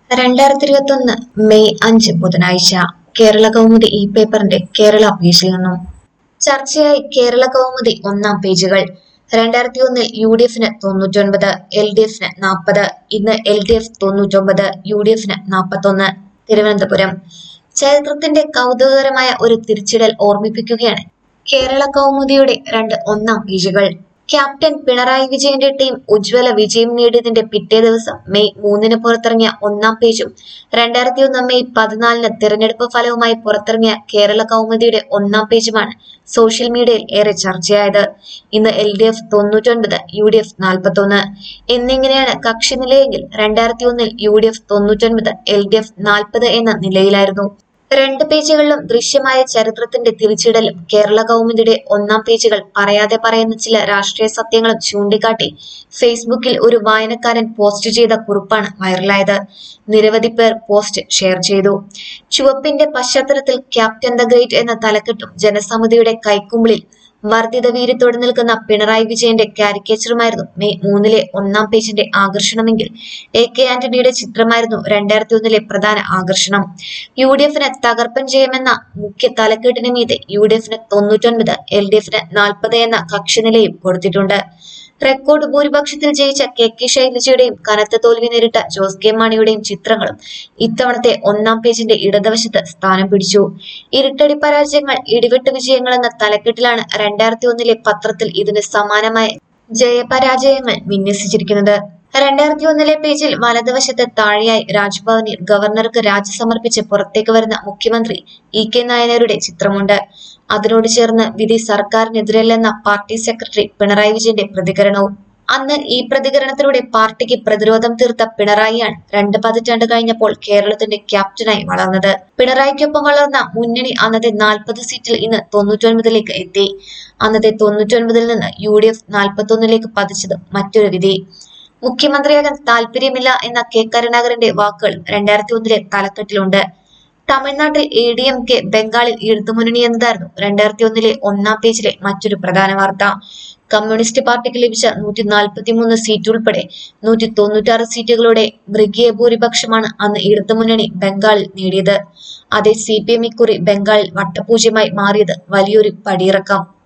രണ്ടായിരത്തി ഇരുപത്തി ഒന്ന് മെയ് അഞ്ച് ബുധനാഴ്ച കേരള കൗമുദി ഈ പേപ്പറിന്റെ കേരള പേജിൽ നിന്നും ചർച്ചയായി കേരള കൗമുദി ഒന്നാം പേജുകൾ രണ്ടായിരത്തി ഒന്നിൽ യു ഡി എഫിന് തൊണ്ണൂറ്റൊൻപത് എൽ ഡി എഫിന് നാൽപ്പത് ഇന്ന് എൽ ഡി എഫ് തൊണ്ണൂറ്റൊമ്പത് യു ഡി എഫിന് നാൽപ്പത്തൊന്ന് തിരുവനന്തപുരം ചരിത്രത്തിന്റെ കൗതുകകരമായ ഒരു തിരിച്ചിടൽ ഓർമ്മിപ്പിക്കുകയാണ് കേരള കൗമുദിയുടെ രണ്ട് ഒന്നാം പേജുകൾ ക്യാപ്റ്റൻ പിണറായി വിജയന്റെ ടീം ഉജ്ജ്വല വിജയം നേടിയതിന്റെ പിറ്റേ ദിവസം മെയ് മൂന്നിന് പുറത്തിറങ്ങിയ ഒന്നാം പേജും രണ്ടായിരത്തി ഒന്ന് മെയ് പതിനാലിന് തിരഞ്ഞെടുപ്പ് ഫലവുമായി പുറത്തിറങ്ങിയ കേരള കൗമുദിയുടെ ഒന്നാം പേജുമാണ് സോഷ്യൽ മീഡിയയിൽ ഏറെ ചർച്ചയായത് ഇന്ന് എൽ ഡി എഫ് തൊണ്ണൂറ്റൊൻപത് യു ഡി എഫ് നാൽപ്പത്തൊന്ന് എന്നിങ്ങനെയാണ് കക്ഷി നിലയെങ്കിൽ രണ്ടായിരത്തി ഒന്നിൽ യു ഡി എഫ് തൊണ്ണൂറ്റൊൻപത് എൽ ഡി എഫ് നാൽപ്പത് എന്ന നിലയിലായിരുന്നു രണ്ട് പേജുകളിലും ദൃശ്യമായ ചരിത്രത്തിന്റെ തിരിച്ചിടലും കേരള കൗമുദിയുടെ ഒന്നാം പേജുകൾ പറയാതെ പറയുന്ന ചില രാഷ്ട്രീയ സത്യങ്ങളും ചൂണ്ടിക്കാട്ടി ഫേസ്ബുക്കിൽ ഒരു വായനക്കാരൻ പോസ്റ്റ് ചെയ്ത കുറിപ്പാണ് വൈറലായത് നിരവധി പേർ പോസ്റ്റ് ഷെയർ ചെയ്തു ചുവപ്പിന്റെ പശ്ചാത്തലത്തിൽ ക്യാപ്റ്റൻ ദ ഗ്രേറ്റ് എന്ന തലക്കെട്ടും ജനസമിതിയുടെ കൈക്കുമ്പിളിൽ വർദ്ധിത വീര്യത്തോടെ നിൽക്കുന്ന പിണറായി വിജയന്റെ കാരിക്കേച്ചറുമായിരുന്നു മെയ് മൂന്നിലെ ഒന്നാം പേജിന്റെ ആകർഷണമെങ്കിൽ എ കെ ആന്റണിയുടെ ചിത്രമായിരുന്നു രണ്ടായിരത്തി ഒന്നിലെ പ്രധാന ആകർഷണം യു ഡി എഫിന് തകർപ്പൻ ചെയ്യുമെന്ന മുഖ്യ തലക്കെട്ടിന് മീതെ യു ഡി എഫിന് തൊണ്ണൂറ്റൊൻപത് എൽ ഡി എഫിന് നാൽപ്പത് എന്ന കക്ഷിനിലയും കൊടുത്തിട്ടുണ്ട് റെക്കോർഡ് ഭൂരിപക്ഷത്തിൽ ജയിച്ച കെ കെ ശൈലജയുടെയും കനത്ത തോൽവി നേരിട്ട ജോസ് കെ മാണിയുടെയും ചിത്രങ്ങളും ഇത്തവണത്തെ ഒന്നാം പേജിന്റെ ഇടതുവശത്ത് സ്ഥാനം പിടിച്ചു ഇരുട്ടടി പരാജയങ്ങൾ ഇടിവെട്ട് വിജയങ്ങൾ എന്ന തലക്കെട്ടിലാണ് രണ്ടായിരത്തി ഒന്നിലെ പത്രത്തിൽ ഇതിന് സമാനമായ ജയപരാജയങ്ങൾ വിന്യസിച്ചിരിക്കുന്നത് രണ്ടായിരത്തി ഒന്നിലെ പേജിൽ വലതുവശത്ത് താഴെയായി രാജ്ഭവനിൽ ഗവർണർക്ക് രാജി സമർപ്പിച്ച് പുറത്തേക്ക് വരുന്ന മുഖ്യമന്ത്രി ഇ കെ നായനാരുടെ ചിത്രമുണ്ട് അതിനോട് ചേർന്ന് വിധി സർക്കാരിനെതിരല്ലെന്ന പാർട്ടി സെക്രട്ടറി പിണറായി വിജയന്റെ പ്രതികരണവും അന്ന് ഈ പ്രതികരണത്തിലൂടെ പാർട്ടിക്ക് പ്രതിരോധം തീർത്ത പിണറായിയാണ് രണ്ട് പതിറ്റാണ്ട് കഴിഞ്ഞപ്പോൾ കേരളത്തിന്റെ ക്യാപ്റ്റനായി വളർന്നത് പിണറായിക്കൊപ്പം വളർന്ന മുന്നണി അന്നത്തെ നാൽപ്പത് സീറ്റിൽ ഇന്ന് തൊണ്ണൂറ്റൊൻപതിലേക്ക് എത്തി അന്നത്തെ തൊണ്ണൂറ്റൊൻപതിൽ നിന്ന് യു ഡി എഫ് നാൽപ്പത്തൊന്നിലേക്ക് പതിച്ചത് മറ്റൊരു വിധി മുഖ്യമന്ത്രിയാകാൻ താല്പര്യമില്ല എന്ന കെ കരുണാകരന്റെ വാക്കുകൾ രണ്ടായിരത്തി ഒന്നിലെ തലക്കെട്ടിലുണ്ട് തമിഴ്നാട്ടിൽ എ ഡി എം കെ ബംഗാളിൽ ഇടതുമുന്നണി എന്നതായിരുന്നു രണ്ടായിരത്തി ഒന്നിലെ ഒന്നാം പേജിലെ മറ്റൊരു പ്രധാന വാർത്ത കമ്മ്യൂണിസ്റ്റ് പാർട്ടിക്ക് ലഭിച്ച നൂറ്റി നാൽപ്പത്തി മൂന്ന് സീറ്റ് ഉൾപ്പെടെ നൂറ്റി തൊണ്ണൂറ്റാറ് സീറ്റുകളുടെ മൃഗീയ ഭൂരിപക്ഷമാണ് അന്ന് ഇടതുമുന്നണി ബംഗാളിൽ നേടിയത് അതേ സി പി എം ഇക്കുറി ബംഗാളിൽ വട്ടപൂജ്യമായി മാറിയത് വലിയൊരു പടിയിറക്കം